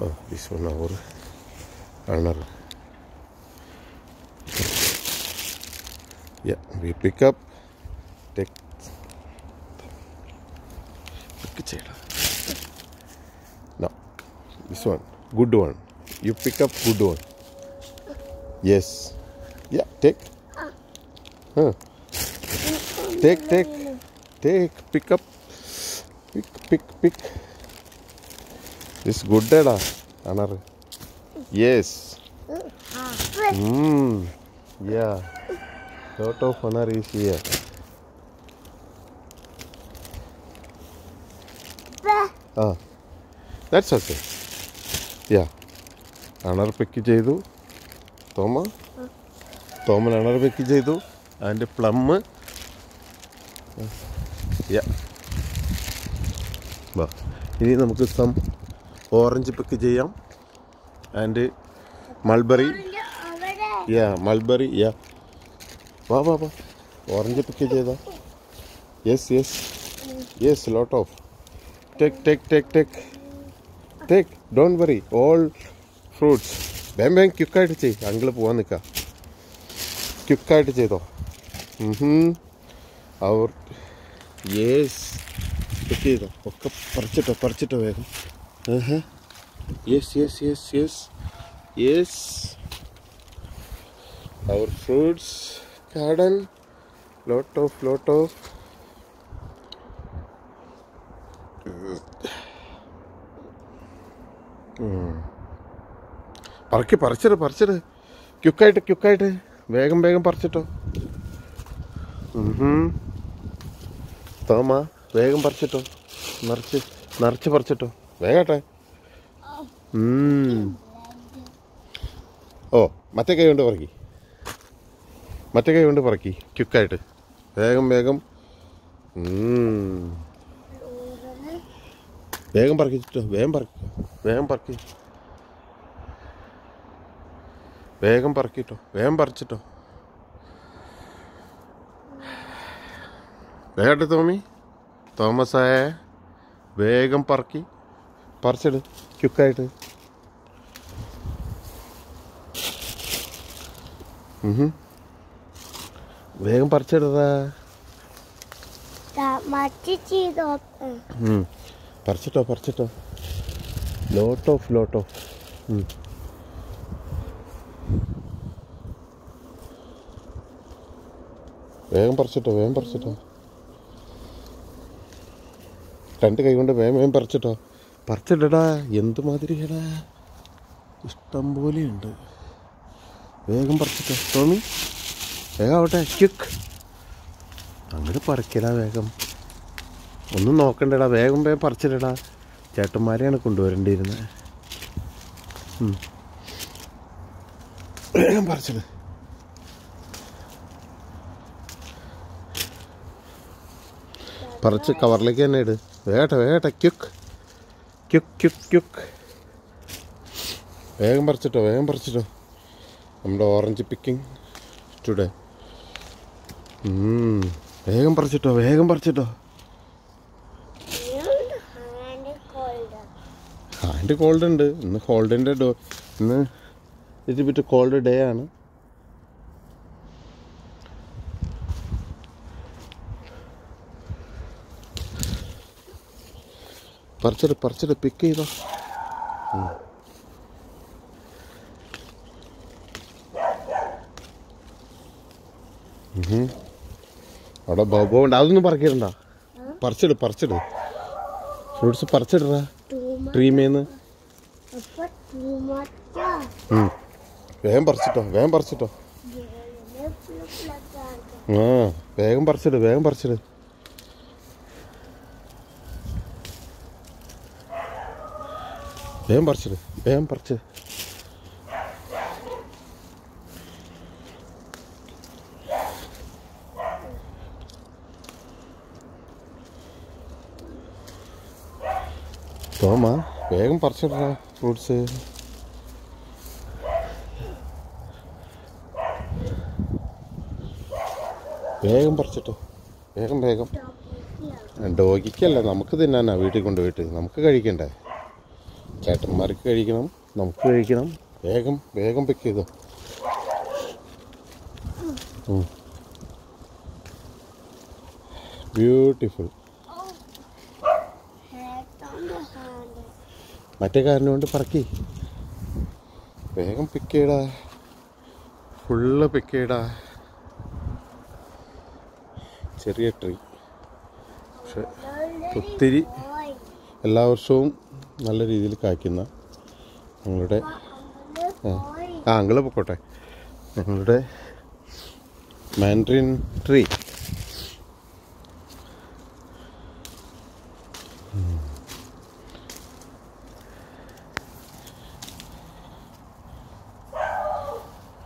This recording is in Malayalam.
Oh, this one our another. Yeah, we pick up, take. Pick ചെയ്യടാ. No, this one, good one. You pick up good one. Yes. Yeah, take. Huh. Take, take, take, pick up. Pick, pick, pick. This good ഡാ അണർ yes Mm. Yeah. Lot of honor is here. Ah. That's okay. Yeah. അണർ പിക്ക് ചെയ്തു തോമ തോമൻ അണർ പിക്ക് ചെയ്തു അതിൻ്റെ പ്ലമ്മ് യാ വാ ഇനി നമുക്ക് സം ഓറഞ്ച് പിക്ക് ചെയ്യാം and mulberry yeah mulberry yeah വാ വാ വാ ഓറഞ്ച് പിക്ക് ചെയ്താ yes yes yes lot of take take take take take don't worry all fruits വേം വേം ക്യുക്കായിട്ട് ചെയ് അങ്കിള് പോവാൻ നിൽക്കാം ക്യുക്കായിട്ട് ചെയ്തോ അവർ യെസ് പിക്ക് ചെയ്തോ ഒക്കെ പറിച്ചിട്ടോ പറിച്ചിട്ടോ വേഗം yes yes yes yes yes our fruits garden lot of lot of പറക്കി പറിച്ചിട് പറിച്ചിട് ക്യുക്കായിട്ട് ക്യുക്കായിട്ട് വേഗം വേഗം പറിച്ചിട്ടോ ഉഹും. തോമ വേഗം പറിച്ചിട്ടോ നിറച്ച് നിറച്ച് പറിച്ചിട്ടോ വേഗട്ടെ ഉം. ഓ മറ്റേ കൈ കൊണ്ട് പറക്കി മറ്റേ കൈ കൊണ്ട് പറക്കി ക്യുക്കായിട്ട് വേഗം വേഗം ഉം. വേഗം പറക്കിട്ടോ വേഗം പറക്കി വേഗം പറക്കി വേഗം പറക്കിട്ടോ വേഗം പറിച്ചിട്ടോ വേഗട്ടെ തോമി തോമസായ വേഗം പറക്കി പറിച്ചിട് ക്യുക്കായിട്ട് ഉഹും. വേഗം പറിച്ചിടതാ മറ്റു ചെയ്തോ ഉം. പറിച്ചിട്ടോ പറിച്ചിട്ടോ ലോട്ട് ഓഫ് ലോട്ട് ഓഫ് വേഗം പറിച്ചിട്ടോ വേഗം പറിച്ചിട്ടോ രണ്ട് കൈ കൊണ്ട് വേഗം വേഗം പറിച്ചിട്ടോ പറിച്ചിടടാ എന്തുമാതിരിയടാ ഇഷ്ടം പോലെയുണ്ട് വേഗം പറിച്ചിട്ടോ ടോമി വേഗം ആവട്ടെ ക്യുക്ക് അങ്ങനെ പറിക്കടാ വേഗം ഒന്നും നോക്കണ്ടടാ വേഗം വേഗം പറിച്ചിടടാ ചേട്ടന്മാരെയാണ് കൊണ്ടുവരേണ്ടിയിരുന്നത് ഉം. വേഗം പറിച്ചിട് പറിച്ച് കവറിലേക്ക് തന്നെ ഇട് വേഗട്ടെ വേഗട്ടെ ക്യുക്ക് ക്യുക്ക് ക്യുക്ക് ക്യുക്ക് വേഗം പറിച്ചിട്ടോ വേഗം പറിച്ചിട്ടോ നമ്മുടെ ഓറഞ്ച് പിക്കിംഗ് ടുഡേ വേഗം പറിച്ചിട്ടോ വേഗം പറിച്ചിട്ടോ ഹാൻഡ് കോൾഡ് ഹാൻഡ് കോൾഡ് ഉണ്ട് ഇന്ന് ഹോൾഡിൻ്റെ ഡോ ഇന്ന് ഇത് ബിറ്റ് കോൾഡ് ഡേ ആണ് പറിച്ചിട്ട് പറിച്ചിട്ട് പിക്ക് ചെയ്തോ ഉം. ഉഹും. അവിടെ ബോബോ ഉണ്ട് അതൊന്നും പറിക്കണ്ട പറിച്ചിട് പറിച്ചിട് ഫ്രൂട്ട്സ് പറിച്ചിടറാ ട്രീമേന്ന് അപ്പൊ ടൂമറ്റ ഉം. വേഗം പറിച്ചിട്ടോ വേഗം പറിച്ചിട്ടോ ആ വേഗം പറിച്ചിട് വേഗം പറിച്ചിട് വേഗം പറിച്ചിട് വേഗം പറിച്ച് തോമ വേഗം പറിച്ചിടറാ ഫ്രൂട്ട്സ് വേഗം പറിച്ചിട്ടോ വേഗം വേഗം ഡോഗിക്കല്ല നമുക്ക് തിന്നാനാ വീട്ടിൽ കൊണ്ടുപോയിട്ട് നമുക്ക് കഴിക്കണ്ടേ ചേട്ടന്മാർക്ക് കഴിക്കണം നമുക്ക് കഴിക്കണം വേഗം വേഗം പിക്ക് ചെയ്തോ beautiful Hat on the hand. മറ്റേ കാരനെ കൊണ്ട് പറക്കി വേഗം പിക്ക് ചെയ്യടാ ഫുള്ള് പിക്ക് ചെയ്യടാ ചെറിയ ട്രീ പക്ഷെ ഒത്തിരി Boy. എല്ലാ വർഷവും നല്ല രീതിയിൽ കായ്ക്കുന്ന ഞങ്ങളുടെ Uncle boy. ആ അങ്കിള് പൊക്കോട്ടെ ഞങ്ങളുടെ മാൻഡ്രിൻ ട്രീ